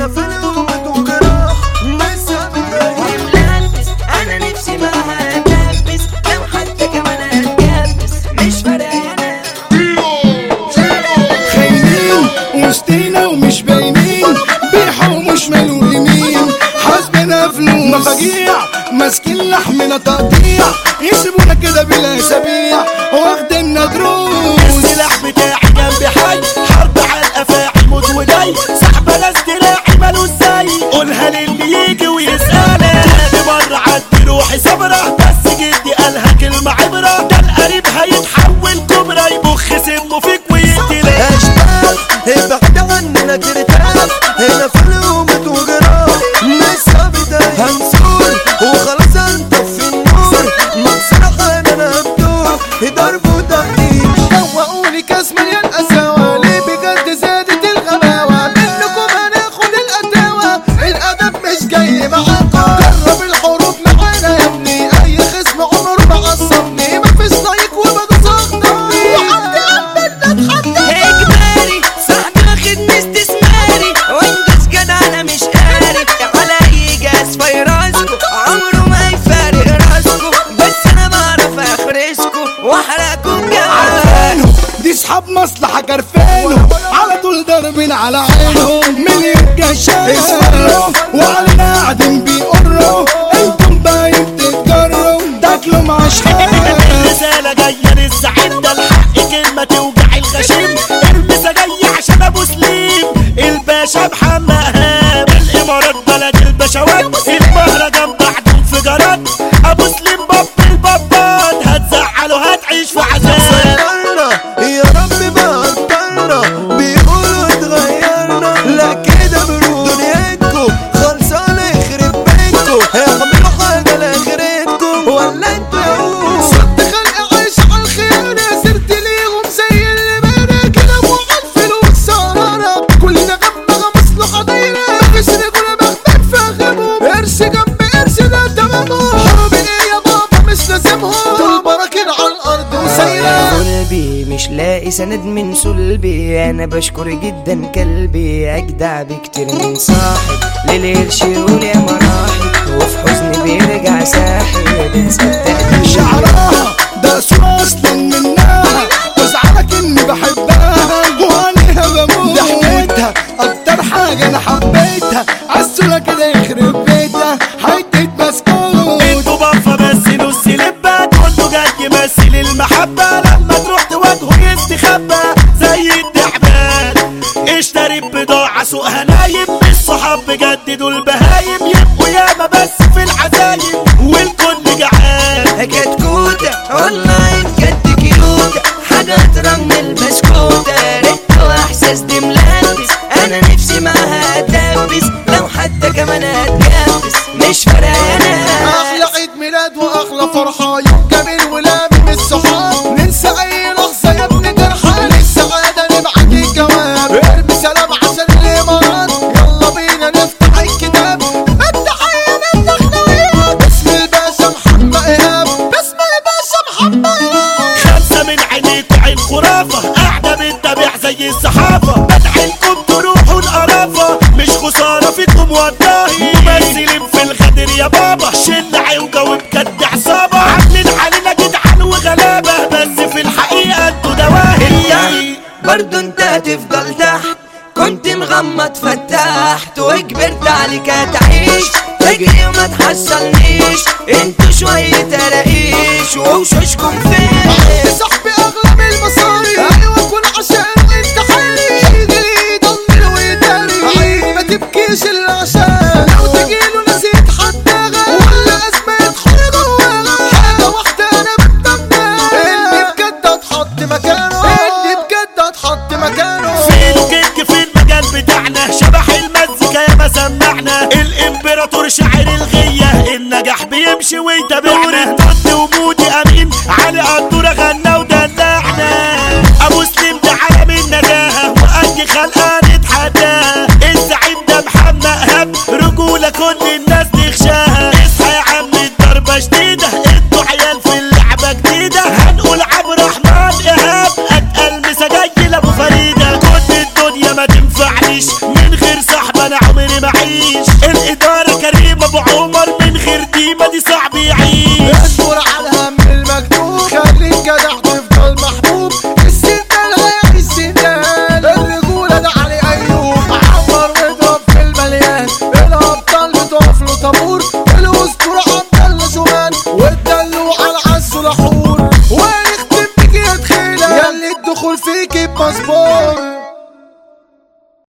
هنا في الأمة وجراح لسه بتريح ملبس انا نفسي معاها اتلبس لو حتى كمان هتكبس مش فارقه انا خاينين وسطينا ومش باينين بيحوا ومش مالوا يمين حاسبنا فلوس مفاجيع ماسكين لحمنا تقطيع يسيبونا كده بلا اسابيع واخدنا دروس السلاح بتاعي جنبي حي حرب على الافاعي موت وجاي سحبه ناس تلاقي ماله ازاي قولها للي يجي ويسالك تاني مره عدي روحي صبره بس جدي قالها كلمه عبره ده القريب هيتحول كبرى يبخ سمه فيك ويقتلك اشباح ابعد عننا ترتاح هنا في الأمة وجراح لسه بتريح هنسول وخلاص هنطفي النور مصرخ انا مفتوح ضرب وتقديش دوقوني كاس مليان قساوة ليه بجد زادت الغباوة منكم هناخد القداوة الأدب مش جاي معاكم جرب الحروب معانا يا ابني أي خصم عمره ما عصبني مفيش لايك وبدوس أخطبني وعندي قلبي اتحدى اجباري صاحبي واخدني استثماري وانجز جدع انا مش قاري على اي جهاز في راسكو عمره ما يفارق راسكو بس انا بعرف اخرسكو واحرقكو بجوال عارفينهم دي صحاب مصلحة كرفانهم على طول ضاربين على عينهم مليون جشاش وعلينا قاعدين بيقروا انتم باين بتتجروا تاكلوا مع شحال الرسالة جاية للزعيم ده الحق كلمة توجع الغشيم المسا جاية عشان ابو سليم الباشا محمد هاب الامارات بلد البشوات المهرجان بعد انفجارات ابو سليم باب البابات هتزعله هتعيش في عذاب سيطرنا يا رب بقدرنا بيقولوا اتغيرنا لا كده بروح دنيتكم خلصانة يخرب بيتكم اعملوا حاجة لاخرتكم ولا انتوا يا قوم صد خلق عايش على الخيانة سرت ليهم زي اللي بانا كده وعلى الفلوس سهرانة كلنا غمغة مصلحة دايرة مفيش رجولة مهما تفهمهم قرش جنب قرش ده تمامهم حرب ايه يا بابا مش لازمهم دول براكين على الأرض وسايرة قلبي مش لاقي سند من صلبي انا بشكر جدا كلبي اجدع بكتير من صاحب للقرش يقول يا مراحل وفي حزني بيرجع ساحب انسى التقدير شعرها ده صورة أصلا منها وازعلك إني بحبها وعليها بموت ضحكتها أكتر حاجة أنا حبيتها عالسولة كده يخرب بيتها حتة بسكوت انتوا بفا بس نص لبة كله جاي يمثل المحبة لما تروح تواجهه يستخبى زي التعبان اشتري بضاعة سوقها نايم مش صحاب بجد دول بهايم يبقوا ياما بس في العزايم والكل جعان كتكوتة اونلاين كد كيوتة حاجات رغم البسكوتة رق واحساس دي ملبس انا نفسي معاها اتلبس لو حتى كمان هتكبس مش فارقة انا أحلى عيد ميلاد وأحلى فرحة يوم جميل ولامم الصحاب ننسى أي لحظة يا ابن جرحان للسعادة نبعت الجواب ارمي سلام عشان الإمارات يلا بينا نفتح الكتاب التحية من الأخلاقيات باسم الباشا محمد إيهاب باسم الباشا محمد إيهاب خمسة من عينيكوا عين خرافة قاعدة بتتابع زي الصحافة بدعيلكم تروحوا القرافة مش خسارة فيكم والله ممثلين في الغدر يا بابا شلة عوجة وبجد عصابة عاملين علينا جدعان وغلابة بس في الحقيقة انتوا دواهي برضو انت هتفضل تحت كنت مغمض فتحت وكبرت عليك هتعيش تجري وما تحصلنيش انتوا شوية تراقيش ووشوشكم فين صاحبي أغلى من